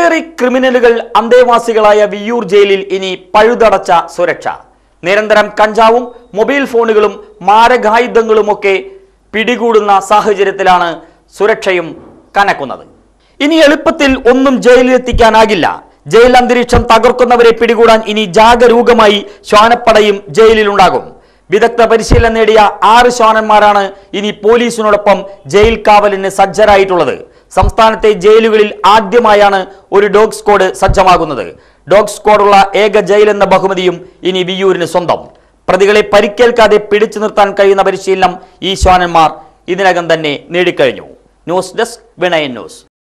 ഒട്ടേറെ ക്രിമിനലുകൾ അന്തേവാസികളായ വിയ്യൂർ ജയിലിൽ ഇനി പഴുതടച്ച സുരക്ഷ നിരന്തരം കഞ്ചാവും മൊബൈൽ ഫോണുകളും മാരകായുധങ്ങളുമൊക്കെ പിടികൂടുന്ന സാഹചര്യത്തിലാണ് സുരക്ഷയും കനക്കുന്നത് ഇനി എളുപ്പത്തിൽ ഒന്നും ജയിലിലെത്തിക്കാനാകില്ല ജയിൽ അന്തരീക്ഷം തകർക്കുന്നവരെ പിടികൂടാൻ ഇനി ജാഗരൂകമായി ശ്വാനപ്പടയും ജയിലിലുണ്ടാകും വിദഗ്ധ പരിശീലനം നേടിയ ആറ് ശ്വാനന്മാരാണ് ഇനി പോലീസിനോടൊപ്പം ജയിൽ കാവലിന് സജ്ജരായിട്ടുള്ളത് സംസ്ഥാനത്തെ ജയിലുകളിൽ ആദ്യമായാണ് ഒരു ഡോഗ് സ്ക്വാഡ് സജ്ജമാകുന്നത് ഡോഗ് സ്ക്വാഡുള്ള ഏക ജയിൽ എന്ന ബഹുമതിയും ഇനി വിയ്യൂരിന് സ്വന്തം പ്രതികളെ പരിക്കേൽക്കാതെ പിടിച്ചു നിർത്താൻ കഴിയുന്ന പരിശീലനം ഈ ശ്വാനന്മാർ ഇതിനകം തന്നെ നേടിക്കഴിഞ്ഞു ന്യൂസ് ഡെസ്ക് വിണയൻ ന്യൂസ്